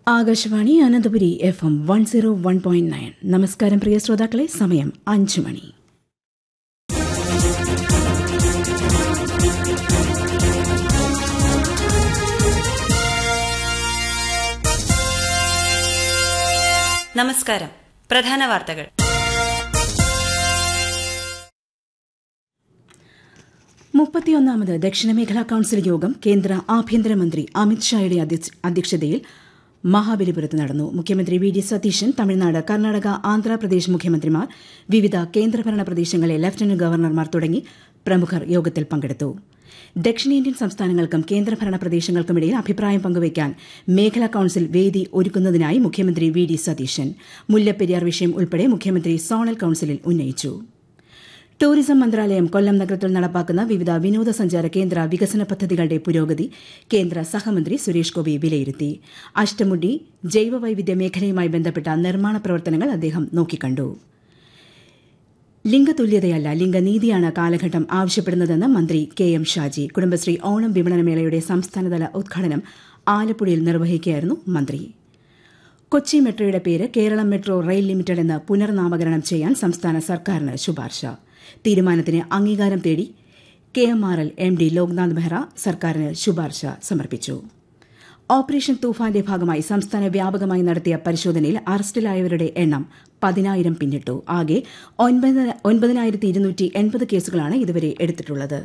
Akashvani Ananthapuri F M one zero one point nine നമസ്കാരം പ്രിയ ശ്രോതാക്കളെ സമയം അഞ്ചു മണി നമസ്കാരം പ്രധാന വാർത്തകൾ മുപ്പത്തിയൊന്നാമത് ദക്ഷിണമേഖലാ കൌൺസിൽ യോഗം കേന്ദ്ര ആഭ്യന്തരമന്ത്രി അമിത്ഷായുടെ അധ്യക്ഷതയിൽ മഹാബലിപുരത്ത് നടന്നു മുഖ്യമന്ത്രി വി ഡി സതീശൻ തമിഴ്നാട് കർണാടക ആന്ധ്രാപ്രദേശ് മുഖ്യമന്ത്രിമാർ വിവിധ കേന്ദ്രഭരണ പ്രദേശങ്ങളിലെ ലഫ്റ്റനന്റ് ഗവർണർമാർ തുടങ്ങി പ്രമുഖർ യോഗത്തിൽ പങ്കെടുത്തു ദക്ഷിണേന്ത്യൻ സംസ്ഥാനങ്ങൾക്കും കേന്ദ്രഭരണ പ്രദേശങ്ങൾക്കുമിടയിൽ അഭിപ്രായം പങ്കുവയ്ക്കാൻ മേഖലാ കൌൺസിൽ വേദി ഒരുക്കുന്നതിനായി മുഖ്യമന്ത്രി വി ഡി സതീശൻ മുല്ലപ്പെരിയാർ വിഷയം ഉൾപ്പെടെ മുഖ്യമന്ത്രി സോണൽ കൌൺസിലിൽ ഉന്നയിച്ചു ടൂറിസം മന്ത്രാലയം കൊല്ലം നഗരത്തിൽ നടപ്പാക്കുന്ന വിവിധ വിനോദസഞ്ചാര കേന്ദ്ര വികസന പദ്ധതികളുടെ പുരോഗതി കേന്ദ്ര സഹമന്ത്രി സുരേഷ് ഗോപി വിലയിരുത്തി അഷ്ടമുടി ജൈവവൈവിധ്യ മേഖലയുമായി ബന്ധപ്പെട്ട നിർമ്മാണ പ്രവർത്തനങ്ങൾ അദ്ദേഹം നോക്കിക്കണ്ടു ലിംഗതുല്യതയല്ല ലിംഗനീതിയാണ് കാലഘട്ടം ആവശ്യപ്പെടുന്നതെന്ന് മന്ത്രി കെ എം ഷാജി കുടുംബശ്രീ ഓണം വിപണനമേളയുടെ സംസ്ഥാനതല ഉദ്ഘാടനം ആലപ്പുഴയിൽ നിർവഹിക്കുകയായിരുന്നു മന്ത്രി കൊച്ചി മെട്രോയുടെ പേര് കേരളം മെട്രോ റെയിൽ ലിമിറ്റഡ് എന്ന് പുനർനാമകരണം ചെയ്യാൻ സംസ്ഥാന സർക്കാരിന് ശുപാർശ തീരുമാനത്തിന് അംഗീകാരം തേടി K M R L M D Loknath Behera സർക്കാരിന് ശുപാർശ സമർപ്പിച്ചു ഓപ്പറേഷൻ തൂഫാന്റെ ഭാഗമായി സംസ്ഥാന വ്യാപകമായി നടത്തിയ പരിശോധനയിൽ അറസ്റ്റിലായവരുടെ എണ്ണം പതിനായിരം പിന്നിട്ടു ആകെ ഒൻപതിനായിരത്തി ഇരുന്നൂറ്റി എൺപത് കേസുകളാണ് ഇതുവരെ എടുത്തിട്ടുള്ളത്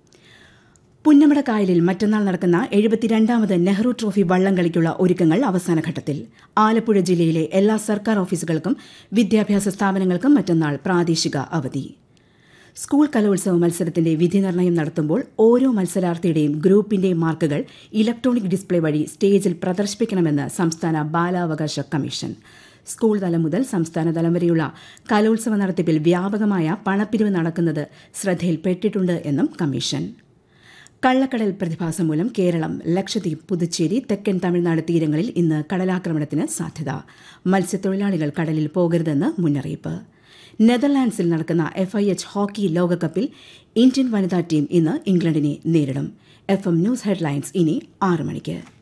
പുന്നമട കായലിൽ മറ്റന്നാൾ നടക്കുന്ന എഴുപത്തിരണ്ടാമത് നെഹ്റു ട്രോഫി വള്ളംകളിക്കുള്ള ഒരുക്കങ്ങൾ അവസാനഘട്ടത്തിൽ ആലപ്പുഴ ജില്ലയിലെ എല്ലാ സർക്കാർ ഓഫീസുകൾക്കും വിദ്യാഭ്യാസ സ്ഥാപനങ്ങൾക്കും മറ്റന്നാൾ പ്രാദേശിക അവധി സ്കൂൾ കലോത്സവ മത്സരത്തിന്റെ വിധി നിർണ്ണയം നടത്തുമ്പോൾ ഓരോ മത്സരാർത്ഥിയുടെയും ഗ്രൂപ്പിന്റെ മാർക്കുകൾ ഇലക്ട്രോണിക് ഡിസ്പ്ലേ വഴി സ്റ്റേജിൽ പ്രദർശിപ്പിക്കണമെന്ന് സംസ്ഥാന ബാലാവകാശ കമ്മീഷൻ സ്കൂൾ തലം മുതൽ സംസ്ഥാന തലം വരെയുള്ള കലോത്സവ നടത്തിപ്പിൽ വ്യാപകമായ പണപ്പിരിവ് നടക്കുന്നത് ശ്രദ്ധയിൽപ്പെട്ടിട്ടുണ്ട് എന്നും കമ്മീഷൻ കള്ളക്കടൽ പ്രതിഭാസം മൂലം കേരളം ലക്ഷദ്വീപ് പുതുച്ചേരി തെക്കൻ തമിഴ്നാട് തീരങ്ങളിൽ ഇന്ന് കടലാക്രമണത്തിന് സാധ്യത മത്സ്യത്തൊഴിലാളികൾ കടലിൽ പോകരുതെന്ന് മുന്നറിയിപ്പ് നെതർലാൻഡ്സിൽ നടക്കുന്ന എഫ്ഐഎച്ച് ഹോക്കി ലോകകപ്പിൽ ഇന്ത്യൻ വനിതാ ടീം ഇന്ന് ഇംഗ്ലണ്ടിനെ നേരിടും എഫ് എം ന്യൂസ് ഹെഡ്ലൈൻസ് ഇനി ആറ് മണിക്ക്